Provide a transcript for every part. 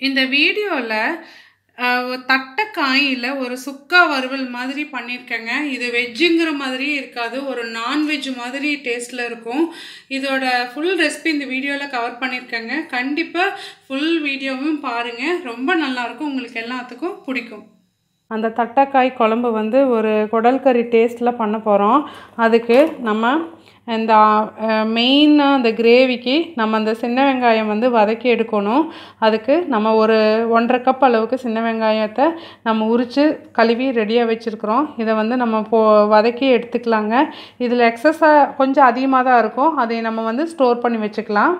இந்த வீடியோவில் தட்டைக்காயில் ஒரு சுக்கா வறுவல் மாதிரி பண்ணியிருக்கேங்க இது வெஜ்ஜுங்கிற மாதிரியே இருக்காது ஒரு நான்வெஜ் மாதிரி டேஸ்ட்டில் இருக்கும் இதோட ஃபுல் ரெசிபி இந்த வீடியோவில் கவர் பண்ணியிருக்கேங்க கண்டிப்பாக ஃபுல் வீடியோவும் பாருங்கள் ரொம்ப நல்லாயிருக்கும் உங்களுக்கு எல்லாத்துக்கும் பிடிக்கும் அந்த தட்டைக்காய் குழம்பு வந்து ஒரு குடல் கறி டேஸ்ட்டில் பண்ண போகிறோம் அதுக்கு நம்ம இந்த மெயினாக அந்த கிரேவிக்கு நம்ம அந்த சின்ன வெங்காயம் வந்து வதக்கி எடுக்கணும் அதுக்கு நம்ம ஒரு ஒன்றரை கப் அளவுக்கு சின்ன வெங்காயத்தை நம்ம உரித்து கழுவி ரெடியாக வச்சுருக்குறோம் இதை வந்து நம்ம போ வதக்கி எடுத்துக்கலாங்க இதில் எக்ஸஸாக கொஞ்சம் அதிகமாக தான் இருக்கும் அதை நம்ம வந்து ஸ்டோர் பண்ணி வச்சுக்கலாம்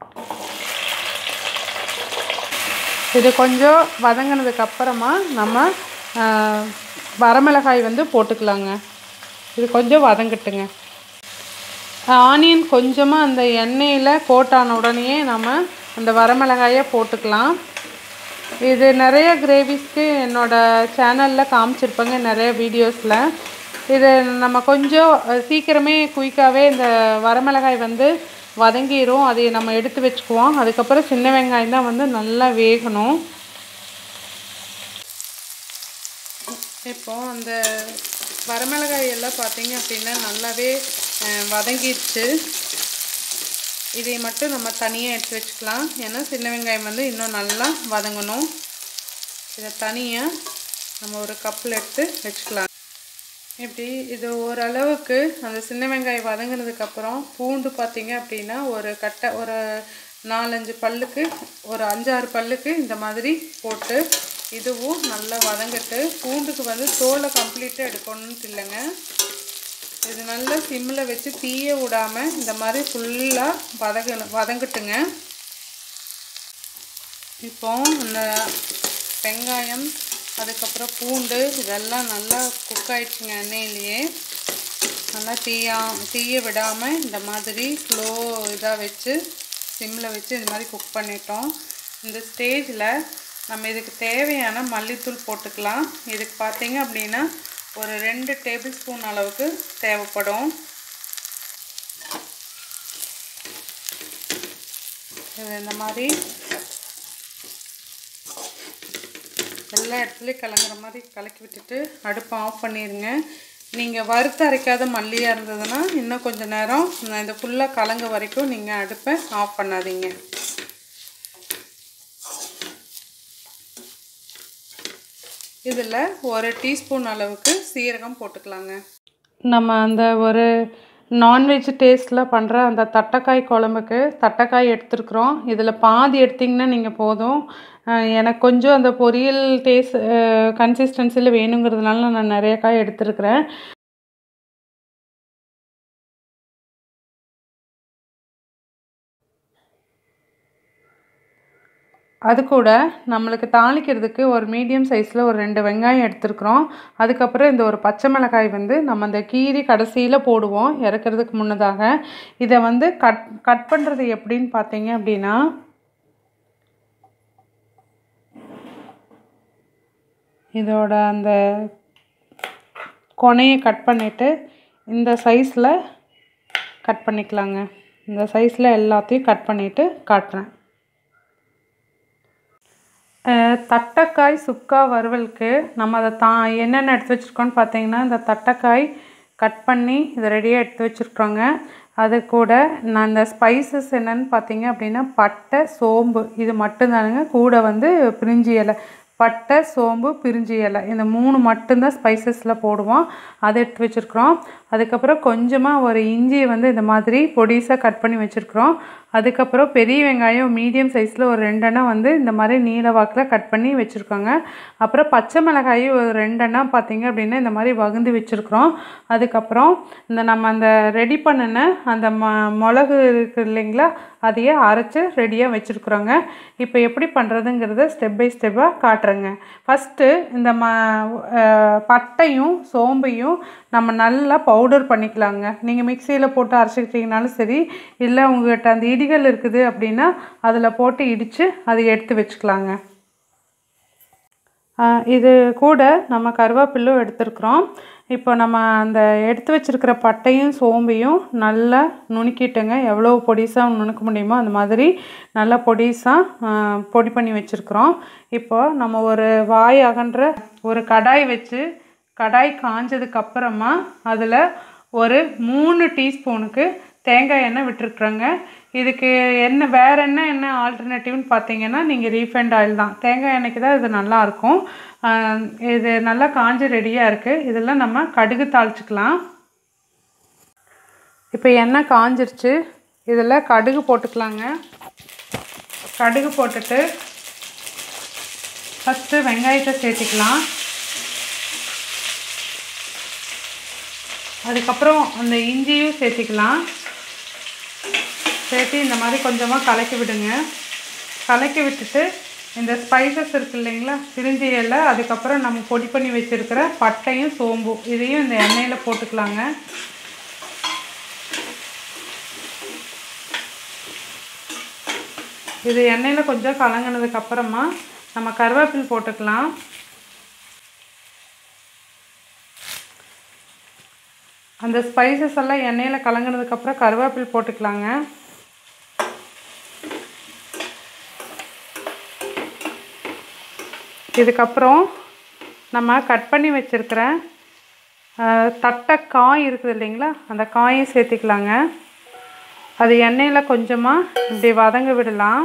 இது கொஞ்சம் வதங்கினதுக்கு அப்புறமா நம்ம வரமிளகாய் வந்து போட்டுக்கலாங்க இது கொஞ்சம் வதங்கட்டுங்க ஆனியன் கொஞ்சமாக அந்த எண்ணெயில் கோட்டான உடனேயே நம்ம அந்த வரமிளகாயை போட்டுக்கலாம் இது நிறைய கிரேவிஸ்க்கு என்னோடய சேனலில் காமிச்சிருப்பேங்க நிறைய வீடியோஸில் இது நம்ம கொஞ்சம் சீக்கிரமே குயிக்காகவே இந்த வரமிளகாய் வந்து வதங்கிடும் அதை நம்ம எடுத்து வச்சுக்குவோம் அதுக்கப்புறம் சின்ன வெங்காயம் தான் வந்து நல்லா வேகணும் இப்போது அந்த வரமிளகாய் எல்லாம் பார்த்தீங்க அப்படின்னா நல்லாவே வதங்கிடுச்சு இதை மட்டும் நம்ம தனியாக எடுத்து வச்சுக்கலாம் ஏன்னா சின்ன வெங்காயம் வந்து இன்னும் நல்லா வதங்கணும் இதை தனியாக நம்ம ஒரு கப்பில் எடுத்து வச்சுக்கலாம் இப்படி இது ஓரளவுக்கு அந்த சின்ன வெங்காயம் வதங்கினதுக்கப்புறம் பூண்டு பார்த்தீங்க அப்படின்னா ஒரு கட்டை ஒரு நாலஞ்சு பல்லுக்கு ஒரு அஞ்சாறு பல்லுக்கு இந்த மாதிரி போட்டு இதுவும் நல்லா வதங்கட்டு பூண்டுக்கு வந்து தோலை கம்ப்ளீட்டாக எடுக்கணும்னு இல்லைங்க இது நல்லா சிம்மில் வச்சு தீய விடாமல் இந்த மாதிரி ஃபுல்லாக வதங்க வதங்கட்டுங்க இப்போ இந்த வெங்காயம் அதுக்கப்புறம் பூண்டு இதெல்லாம் நல்லா குக் ஆயிடுச்சுங்க எண்ணெயிலேயே நல்லா தீயா தீய விடாமல் இந்த மாதிரி ஸ்லோ இதாக வச்சு சிம்மில் வச்சு இந்த மாதிரி குக் பண்ணிட்டோம் இந்த ஸ்டேஜில் நம்ம இதுக்கு தேவையான மல்லித்தூள் போட்டுக்கலாம் இதுக்கு பார்த்தீங்க அப்படின்னா ஒரு ரெண்டு டேபிள் ஸ்பூன் அளவுக்கு தேவைப்படும் இது இந்த மாதிரி எல்லா இடத்துலையும் கலங்குற மாதிரி கலக்கி விட்டுட்டு அடுப்பை ஆஃப் பண்ணிடுங்க நீங்கள் வறுத்து அரைக்காத மல்லியாக இருந்ததுன்னா இன்னும் கொஞ்சம் நேரம் இந்த ஃபுல்லாக கலங்க வரைக்கும் நீங்கள் அடுப்பை ஆஃப் பண்ணாதீங்க இதில் ஒரு டீஸ்பூன் அளவுக்கு சீரகம் போட்டுக்கலாங்க நம்ம அந்த ஒரு நான்வெஜ் டேஸ்ட்டில் பண்ணுற அந்த தட்டைக்காய் குழம்புக்கு தட்டைக்காய் எடுத்துருக்குறோம் இதில் பாதி எடுத்திங்கன்னா நீங்கள் போதும் எனக்கு கொஞ்சம் அந்த பொரியல் டேஸ்ட் கன்சிஸ்டன்சியில் வேணுங்கிறதுனால நான் நிறைய காய் எடுத்துருக்குறேன் அது கூட நம்மளுக்கு தாளிக்கிறதுக்கு ஒரு மீடியம் சைஸில் ஒரு ரெண்டு வெங்காயம் எடுத்துருக்குறோம் அதுக்கப்புறம் இந்த ஒரு பச்சை மிளகாய் வந்து நம்ம அந்த கீரி கடைசியில் போடுவோம் இறக்கிறதுக்கு முன்னதாக இதை வந்து கட் கட் பண்ணுறது எப்படின்னு பார்த்தீங்க அப்படின்னா இதோட அந்த கொனையை கட் பண்ணிவிட்டு இந்த சைஸில் கட் பண்ணிக்கலாங்க இந்த சைஸில் எல்லாத்தையும் கட் பண்ணிவிட்டு காட்டுறேன் தட்டைக்காய் சுக்கா வறுவலுக்கு நம்ம அதை தா என்னென்ன எடுத்து வச்சுருக்கோன்னு பார்த்தீங்கன்னா இந்த தட்டைக்காய் கட் பண்ணி இதை ரெடியாக எடுத்து வச்சுருக்கோங்க அது கூட நான் இந்த ஸ்பைசஸ் என்னென்னு பார்த்தீங்க அப்படின்னா பட்டை சோம்பு இது மட்டும்தானுங்க கூட வந்து பிரிஞ்சி இலை பட்டை சோம்பு பிரிஞ்சி இலை இந்த மூணு மட்டும்தான் ஸ்பைசஸில் போடுவோம் அதை எடுத்து வச்சுருக்குறோம் அதுக்கப்புறம் கொஞ்சமாக ஒரு இஞ்சியை வந்து இந்த மாதிரி பொடிசாக கட் பண்ணி வச்சுருக்குறோம் அதுக்கப்புறம் பெரிய வெங்காயம் மீடியம் சைஸில் ஒரு ரெண்டெண்ணம் வந்து இந்த மாதிரி நீல வாக்கில் கட் பண்ணி வச்சுருக்கோங்க அப்புறம் பச்சை மிளகாய் ஒரு ரெண்டெண்ணம் பார்த்திங்க அப்படின்னா இந்த மாதிரி வகுந்து வச்சுருக்குறோம் அதுக்கப்புறம் இந்த நம்ம அந்த ரெடி பண்ணின அந்த ம மிளகு இருக்குது இல்லைங்களா அதையே அரைச்சி ரெடியாக வச்சுருக்குறோங்க இப்போ எப்படி பண்ணுறதுங்கிறத ஸ்டெப் பை ஸ்டெப்பாக காட்டுறேங்க ஃபஸ்ட்டு இந்த ம பட்டையும் சோம்பையும் நம்ம நல்லா பவுடர் பண்ணிக்கலாங்க நீங்கள் மிக்சியில் போட்டு அரைச்சிக்கிட்டிங்கனாலும் சரி இல்லை உங்கள்கிட்ட அந்த இடிகள் இருக்குது அப்படின்னா அதில் போட்டு இடித்து அதை எடுத்து வச்சுக்கலாங்க ஆஹ் இது கூட நம்ம கருவேப்பில்லும் எடுத்துருக்குறோம் இப்போ நம்ம அந்த எடுத்து வச்சிருக்கிற பட்டையும் சோம்பையும் நல்லா நுணுக்கிட்டுங்க எவ்வளோ பொடிசாக நுணுக்க முடியுமோ அந்த மாதிரி நல்லா பொடிசாக பொடி பண்ணி வச்சுருக்குறோம் இப்போ நம்ம ஒரு வாய் அகன்ற ஒரு கடாய் வச்சு கடாய் காஞ்சதுக்கு அப்புறமா அதில் ஒரு மூணு டீஸ்பூனுக்கு தேங்காய் எண்ணெய் விட்டுருக்குறோங்க இதுக்கு என்ன வேற என்ன என்ன ஆல்டர்னேட்டிவ்னு பார்த்தீங்கன்னா நீங்கள் ரீஃபைண்ட் ஆயில் தான் தேங்காய் எண்ணெய்க்கு தான் இது நல்லாயிருக்கும் இது நல்லா காஞ்சு ரெடியாக இருக்குது இதில் நம்ம கடுகு தாளிச்சுக்கலாம் இப்போ எண்ணெய் காஞ்சிருச்சு இதில் கடுகு போட்டுக்கலாங்க கடுகு போட்டுட்டு ஃபஸ்ட்டு வெங்காயத்தை சேர்த்திக்கலாம் அதுக்கப்புறம் அந்த இஞ்சியும் சேர்த்திக்கலாம் சேர்த்து இந்த மாதிரி கொஞ்சமாக கலக்கி விடுங்க கலக்கி விட்டுட்டு இந்த ஸ்பைசஸ் இருக்கு இல்லைங்களா பிரிஞ்சி இலை அதுக்கப்புறம் நம்ம பொடி பண்ணி வச்சுருக்கிற பட்டையும் சோம்பும் இதையும் இந்த எண்ணெயில் போட்டுக்கலாங்க இது எண்ணெயில் கொஞ்சம் கலங்கினதுக்கு அப்புறமா நம்ம கருவேப்பில் போட்டுக்கலாம் அந்த ஸ்பைசஸ் எல்லாம் எண்ணெயில் கலங்கினதுக்கப்புறம் கருவேப்பில் போட்டுக்கலாங்க இதுக்கப்புறம் நம்ம கட் பண்ணி வச்சுருக்கிற தட்டை காய் இருக்குது இல்லைங்களா அந்த காயும் சேர்த்திக்கலாங்க அது எண்ணெயில் கொஞ்சமாக இப்படி வதங்க விடலாம்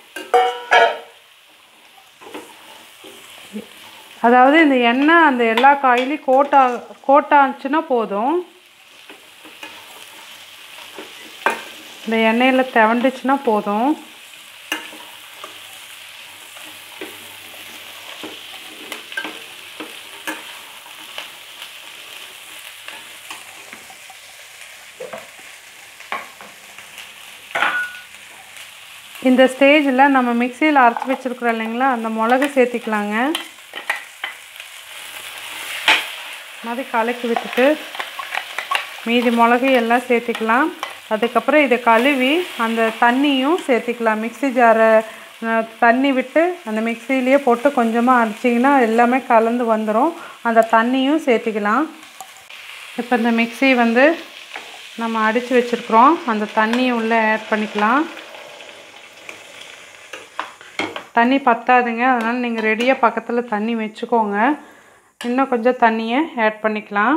அதாவது இந்த எண்ணெய் அந்த எல்லா காயிலையும் கோட்டா கோட்டாச்சுன்னா போதும் இந்த எண்ணெயில் செவந்துச்சுன்னா போதும் இந்த ஸ்டேஜில் நம்ம மிக்சியில் அரைச்சி வச்சுருக்குறோம் இல்லைங்களா அந்த மிளகு சேர்த்திக்கலாங்க மாதிரி கலக்கி விட்டுட்டு மீதி மிளகு எல்லாம் சேர்த்திக்கலாம் அதுக்கப்புறம் இதை கழுவி அந்த தண்ணியும் சேர்த்திக்கலாம் மிக்சி ஜாரை தண்ணி விட்டு அந்த மிக்சிலேயே போட்டு கொஞ்சமாக அடிச்சிங்கன்னா எல்லாமே கலந்து வந்துடும் அந்த தண்ணியும் சேர்த்திக்கலாம் இப்போ இந்த மிக்சி வந்து நம்ம அடித்து வச்சுருக்குறோம் அந்த தண்ணியை உள்ளே ஆட் பண்ணிக்கலாம் தண்ணி பத்தாதுங்க அதனால் நீங்கள் ரெடியாக பக்கத்தில் தண்ணி வச்சுக்கோங்க இன்னும் கொஞ்சம் தண்ணியை ஆட் பண்ணிக்கலாம்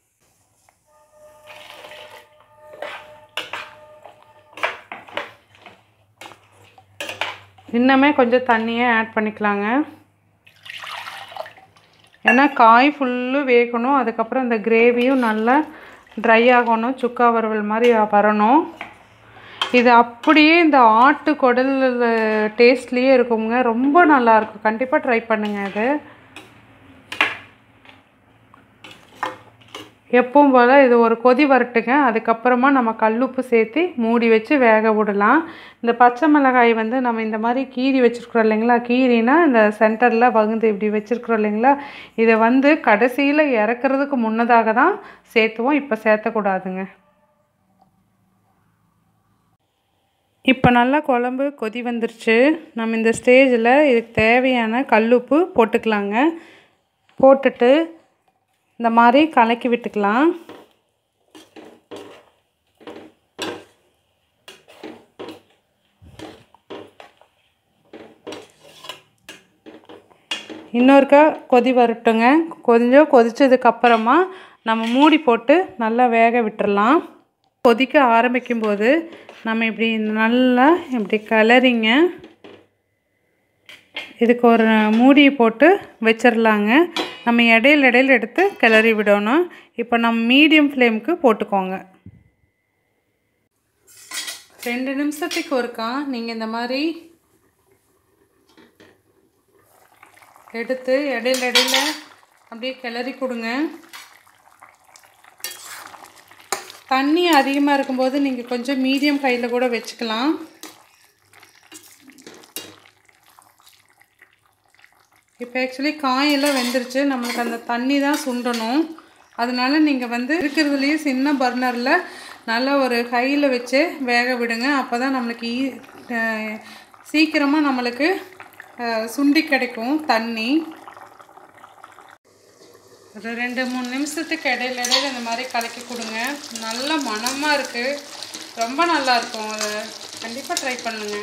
இன்னுமே கொஞ்சம் தண்ணியை ஆட் பண்ணிக்கலாங்க ஏன்னா காய் ஃபுல்லு வேகணும் அதுக்கப்புறம் இந்த கிரேவியும் நல்லா ட்ரை ஆகணும் சுக்கா வறுவல் மாதிரி வரணும் இது அப்படியே இந்த ஆட்டு குடல் டேஸ்ட்லேயே இருக்குங்க ரொம்ப நல்லாயிருக்கும் கண்டிப்பாக ட்ரை பண்ணுங்கள் இது எப்பவும் போல் இது ஒரு கொதி வரட்டுங்க அதுக்கப்புறமா நம்ம கல்லுப்பு சேர்த்து மூடி வச்சு வேக விடலாம் இந்த பச்சை மிளகாய் வந்து நம்ம இந்த மாதிரி கீரி வச்சுருக்குறோம் இல்லைங்களா கீரினா இந்த சென்டரில் வகுந்து இப்படி வச்சுருக்குறோம் இல்லைங்களா இதை வந்து கடைசியில் இறக்குறதுக்கு முன்னதாக தான் சேர்த்துவோம் இப்போ சேர்த்தக்கூடாதுங்க இப்போ நல்லா குழம்பு கொதி வந்துருச்சு நம்ம இந்த ஸ்டேஜில் இதுக்கு தேவையான கல்லுப்பு போட்டுக்கலாங்க போட்டுட்டு இந்த மாதிரி கலக்கி விட்டுக்கலாம் இன்னொருக்கா கொதி வரட்டுங்க கொஞ்சம் கொதிச்சதுக்கப்புறமா நம்ம மூடி போட்டு நல்லா வேக விட்டுறலாம் கொதிக்க ஆரம்பிக்கும் போது நம்ம இப்படி நல்லா இப்படி கலரிங்க இதுக்கு ஒரு மூடி போட்டு வச்சிடலாங்க நம்ம இடையில இடையில எடுத்து கிளறி விடணும் இப்போ நம்ம மீடியம் ஃப்ளேமுக்கு போட்டுக்கோங்க ரெண்டு நிமிஷத்துக்கு ஒருக்கா நீங்கள் இந்த மாதிரி எடுத்து இடையில இடையில அப்படியே கிளறி கொடுங்க தண்ணி அதிகமாக இருக்கும்போது நீங்கள் கொஞ்சம் மீடியம் கையில் கூட வச்சுக்கலாம் இப்போ ஆக்சுவலி காயெல்லாம் வெந்துருச்சு நம்மளுக்கு அந்த தண்ணி தான் சுண்டணும் அதனால நீங்கள் வந்து இருக்கிறதுலையே சின்ன பர்னரில் நல்லா ஒரு கையில் வச்சு வேக விடுங்க அப்போ தான் நம்மளுக்கு ஈ சீக்கிரமாக நம்மளுக்கு சுண்டி கிடைக்கும் தண்ணி ஒரு ரெண்டு மூணு நிமிஷத்துக்கு இடையில இடையில இந்த மாதிரி கலக்கி கொடுங்க நல்ல மணமாக இருக்குது ரொம்ப நல்லா இருக்கும் அது கண்டிப்பாக ட்ரை பண்ணுங்க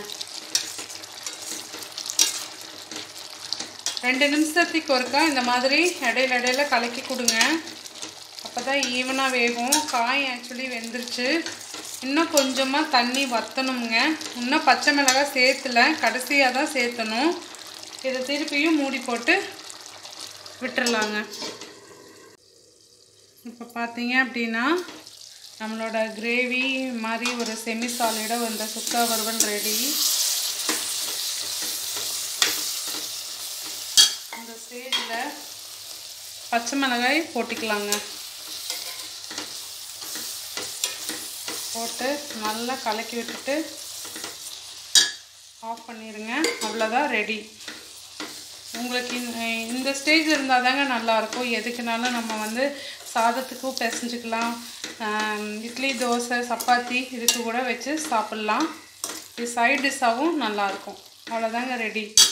ரெண்டு நிமிஷத்துக்கு ஒருக்கா இந்த மாதிரி இடையில இடையில கலக்கி கொடுங்க அப்போ தான் ஈவனாக வேகும் காய் ஆக்சுவலி வெந்துருச்சு இன்னும் கொஞ்சமாக தண்ணி வற்றணுங்க இன்னும் பச்சை மிளகாய் சேர்த்துல கடைசியாக தான் சேர்த்தணும் இதை திருப்பியும் மூடி போட்டு விட்டுறலாங்க இப்போ பார்த்தீங்க அப்படின்னா நம்மளோட கிரேவி மாதிரி ஒரு செமி சாலிடாக வந்த சுக்கா வறுவல் ரெடி இந்த ஸ்டேஜில் பச்சை மிளகாய் போட்டுக்கலாங்க போட்டு நல்லா கலக்கி விட்டுட்டு ஆஃப் பண்ணிடுங்க அவ்வளோதான் ரெடி உங்களுக்கு இந்த இந்த ஸ்டேஜ் இருந்தால் தாங்க நல்லாயிருக்கும் எதுக்குனாலும் நம்ம வந்து சாதத்துக்கும் பிசைஞ்சுக்கலாம் ஆம், இட்லி தோசை சப்பாத்தி இதுக்கு கூட வச்சு சாப்பிட்லாம் இது சைட் டிஷ்ஷாகவும் நல்லாயிருக்கும் அவ்வளோதாங்க ரெடி